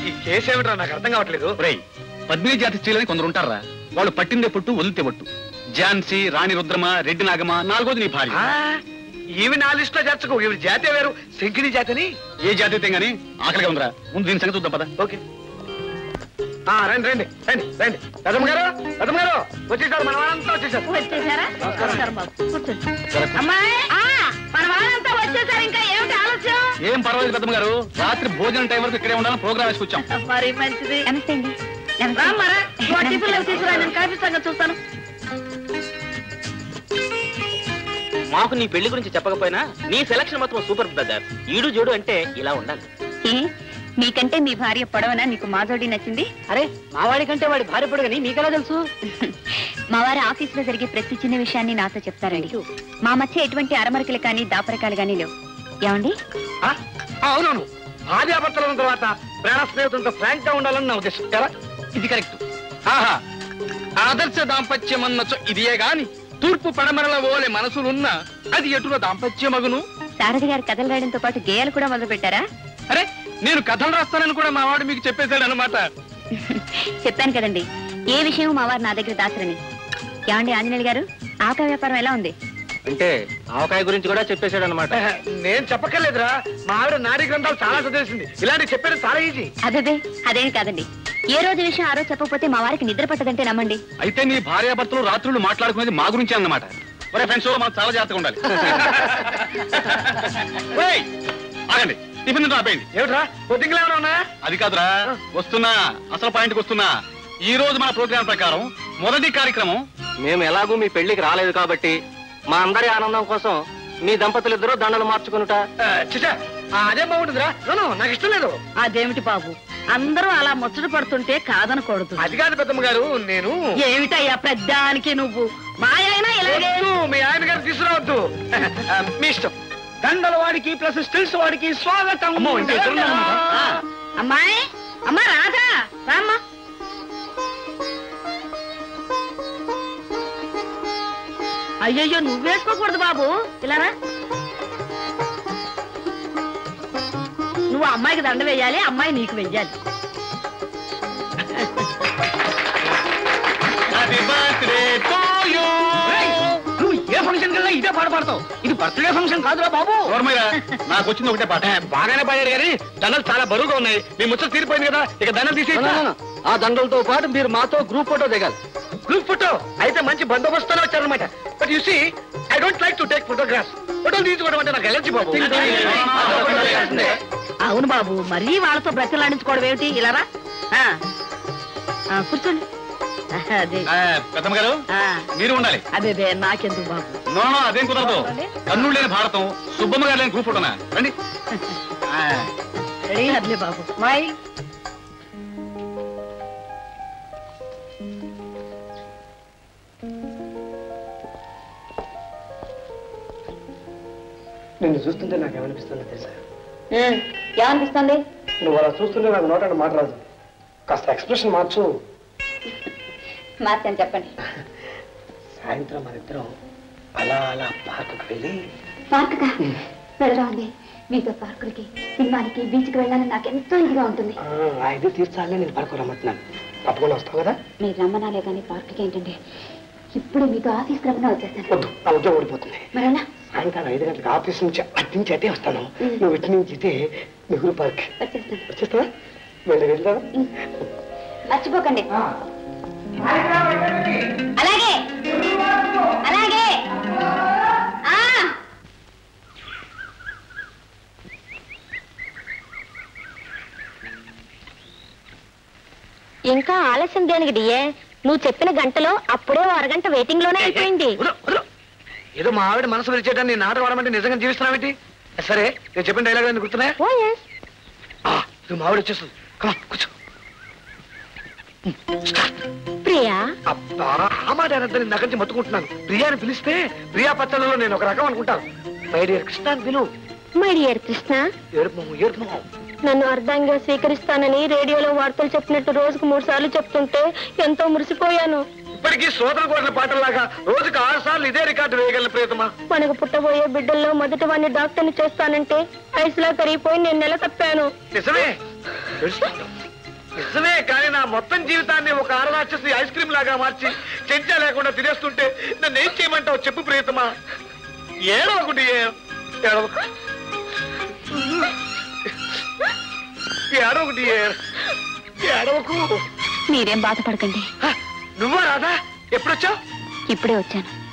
ఈ కేసు ఏమిట్రా నాకు అర్థం కావట్లేదు రేయ్ పద్మిని జాతి స్త్రీలని కొందరు ఉంటారా వాళ్ళు పట్టిందే పొట్టు వదిలితే పొట్టు ఝాన్సీ రాణి రుద్రమ రెడ్డి నాగమ నాలుగోది నీ భార్య ఆ, ఈవి నా లిస్ట్ లో చేర్చుకో ఈవి జాతే వేరు శంకిని జాతని ఏ జాతి అయితే గానీ ఆకలిగా ఉందిరా ముందు దీని సంగతి చూద్దాం పద ఓకే ఆ, రండి రండి రండి రండి పెదమ్మ గారు పెదమ్మ గారు వచ్చేసారు మన వాళ్ళంతా వచ్చేసారు వచ్చేసారా నమస్కారం బాబు కూర్చోండి జరగ. అమ్మాయి మన వాళ్ళంతా వచ్చేసారు ఇంకా ఏమిటి ఆలస్యం ఏం పర్వాలేదు పెద్దమ్మ గారు రాత్రి భోజనం టైం వరకు ఇక్కడే ఉండాలని ప్రోగ్రామ్ వేసుకొచ్చాం మరి మంచిది నమస్తే అండి రామ్మరా టిఫిన్ లో తీసుకురా నేను కాఫీ సంగతి చూస్తాను మాకు నీ పెళ్లి గురించి చెప్పకపోయినా నీ సెలక్షన్ మాత్రం సూపర్ బ్రదర్ ఈడు జోడు అంటే ఇలా ఉండాలి ఏ మీకంటే మీ భార్య పొడవనా నీకు మాజోడి నచ్చింది అరే మావాడి కంటే వాడి భార్య పొడుగని మీకెలా తెలుసు మా వారి ఆఫీస్ లో జరిగే ప్రతి చిన్న విషయాన్ని నాతో చెప్తారండి మా మధ్య ఎటువంటి అరమరికలు కానీ దాపరకాలు కానీ లేవు ఏమండి ఆ, ఆ, అవునవును భార్యాభర్తల ఉన్న తర్వాత ప్రాణ స్నేహితులతో ఫ్రాంక్ గా ఉండాలని నా ఉద్దేశం కదా ఇది కరెక్ట్ ఆహా ఆదర్శ దాంపత్యం అన్నచో ఇదియే గాని తూర్పు పడమరల ఓలే మనసులున్న అది ఎటుల దాంపత్యమగును శారద గారు కథలు రాయడంతో పాటు గేయాలు కూడా మొదలు పెట్టారా అరే నేను కథలు రాస్తానని కూడా మా వాడు మీకు చెప్పేశాడు అనమాట చెప్పాను కదండి ఏ విషయం మా వారు నా దగ్గర దాచరని ఏమండి ఆంజనేయులు గారు ఆక వ్యాపారం ఎలా ఉంది అంటే ఆవకాయ గురించి కూడా చెప్పేశాడు అనమాట నేను చెప్పక్కర్లేదురా మా ఆవిడ నాడీ గ్రంథాలు చాలా చదివేసింది ఇలాంటి చెప్పేది చాలా ఈజీ అదే అదేం కాదండి ఏ రోజు విషయం ఆ రోజు చెప్పకపోతే మా వారికి నిద్ర పట్టదంటే నమ్మండి అయితే నీ భార్యాభర్తలు రాత్రులు మాట్లాడుకునేది మా గురించి అన్నమాట ఒరే ఫ్రెండ్స్ మనం చాలా జాగ్రత్తగా ఉండాలి ఓయ్, ఆగండి టిఫిన్ తింటూ ఆపేయండి ఏమిట్రా పొద్దుగా ఏమైనా ఉన్నా అది కాదురా వస్తున్నా అసలు పాయింట్కి వస్తున్నా ఈ రోజు మన ప్రోగ్రాం ప్రకారం మొదటి కార్యక్రమం మేము ఎలాగూ మీ పెళ్లికి రాలేదు కాబట్టి మా అందరి ఆనందం కోసం మీ దంపతులు ఇద్దరు దండలు మార్చుకునుట చిచా అదే బాగుంటుందిరా నో నాకు ఇష్టం లేదు అదేమిటి బాబు అందరూ అలా ముచ్చట పడుతుంటే కాదనకూడదు అది కాదు పెద్దమ్మ గారు నేను ఏమిటయ్యా ప్రద్దానికి నువ్వు మా అయినా ఇలాగే వద్దు, మీ ఆయన గారు తీసుకురావద్దు ఆ, మీ ఇష్టం దండల వాడికి ప్లస్ స్టిల్స్ వాడికి స్వాగతం ఆ, అమ్మాయి అమ్మా రాధా రామ్మా అయ్యయ్యో నువ్వేసుకోకూడదు బాబు ఇలా రా నువ్వు అమ్మాయికి దండ వేయాలి అమ్మాయి నీకు వెయ్యాలి హ్యాపీ బర్త్డే టు యు నువ్వు ఏ ఫంక్షన్ కల్లా ఇదే పాట పాడతావు ఇది బర్త్డే ఫంక్షన్ కాదురా బాబు నాకు వచ్చింది ఒకటే పాట ఏ, బాగానే పాడారు కానీ దండలు చాలా బరువుగా ఉన్నాయి మీ ముచ్చట తీరిపోయింది కదా ఇక దండలు తీసి ఆ దండలతో పాటు మీరు మాతో గ్రూప్ ఫోటో దిగాలి గ్రూప్ ఫోటో అయితే మంచి బందోబస్తులో వచ్చారనమాట but you see I don't like to take photographs ఫోటోలు తీసుకోవడం అంటే నాకు ఎలర్జీ బాబు అవును బాబు మరీ వాళ్ళతో బ్రతిలాడించుకోవడం ఏమిటి ఇలా రా ఆ. ఆ, కూర్చోండి అదే పెద్దమ్మ గారు ఆ, మీరు ఉండాలి అదే బే, నాకెందుకు బాబు నో నో అదేం కుదరదు కన్నుడు లేని భారతం సుబ్బమ్మ గారు లేని గ్రూప్ ఫోటోనా రండి ఆ, రెడీ అదిలే బాబు మాయ్ నిన్ను చూస్తుంటే నాకు ఏమనిపిస్తుందో తెలుసా ఏమనిపిస్తుంది నువ్వు అలా చూస్తుంటే నాకు నోట మాట రాదు కాస్త ఎక్స్ప్రెషన్ మార్చు మార్చాను చెప్పండి సాయంత్రం మన ఇద్దరం అలా అలా పార్కుకి వెళ్ళి పార్కుగా వెళ్ళరాండి మీతో పార్కులకి సినిమాలకి బీచ్కి వెళ్ళాలని నాకు ఎంతో ఇదిగా ఉంటుంది ఆ, ఆ ఇది తీర్చాలని నేను పార్కు రమ్మంటున్నాను తప్పకుండా వస్తావు కదా మీరు రమ్మనాలే కానీ పార్కుకి ఏంటంటే ఇప్పుడు మీతో ఆఫీస్ రమ్మన వచ్చేస్తాను వద్దు నా ఉద్యోగం ఓడిపోతుంది మరలా సాయంకాలం ఐదు గంటలకు ఆఫీస్ నుంచి అటు నుంచి అటే వస్తాను నువ్వు ఇటు నుంచి ఇటే నెహ్రూ పార్క్ వచ్చేస్తాను వచ్చేస్తావా వెళ్ళి వెళ్దాం మర్చిపోకండి అలాగే అలాగే ఆ ఇంకా ఆలస్యం దేనికి డియే నువ్వు చెప్పిన గంటలో అప్పుడే ఓ అరగంట వెయిటింగ్ లోనే అయిపోయింది వదలు, వదలు. ఏదో మా ఆవిడ మనసు విరిచేయడానికి నేను నాటకం ఆడమంటే నిజంగా జీవిస్తున్నావేంటి సరే నేను చెప్పిన డైలాగ్ ఎందుకు గుర్తున్నాయా ఓ ఎస్ ఆ, ఇది మా ఆవిడ వచ్చేస్తుంది కమా కూర్చో ప్రియా అబ్బా ఆ మాట అనద్దని నాకు నుంచి మత్తుకుంటున్నాను ప్రియాని పిలిస్తే ప్రియా పచ్చళ్ళలో నేను ఒక రకం అనుకుంటాను మై డియర్ కృష్ణ అని పిలువు మై డియర్ కృష్ణ ఏడుపు మొహం, ఏడుపు మొహం. నన్ను అర్ధంగా స్వీకరిస్తానని రేడియోలో వార్తలు చెప్పినట్టు రోజుకు మూడు సార్లు చెప్తుంటే ఎంతో మురిసిపోయాను ఇప్పటికీ సోదర కోట్ల పాటల్లాగా రోజుకు ఆరు సార్లు ఇదే రికార్డు వేయగలను ప్రియతమా మనకు పుట్టబోయే బిడ్డల్లో మొదటి వాడిని డాక్టర్ని చేస్తానంటే ఐసులా కరిగిపోయి నేను నెల తప్పాను నిజమే తెలుసు. నిజమే కానీ నా మొత్తం జీవితాన్ని ఒక ఆరరాక్షసి ఐస్ క్రీమ్ లాగా మార్చి చెంచా లేకుండా తినేస్తుంటే నన్ను ఏం చేయమంటావు చెప్పు ప్రియతమా ఏడవకు డియర్ ఏడవకు ఏడవకు డియర్ ఏడవకు మీరేం బాధపడకండి హ, నువ్వా రాదా ఎప్పుడొచ్చావు ఇప్పుడే వచ్చాను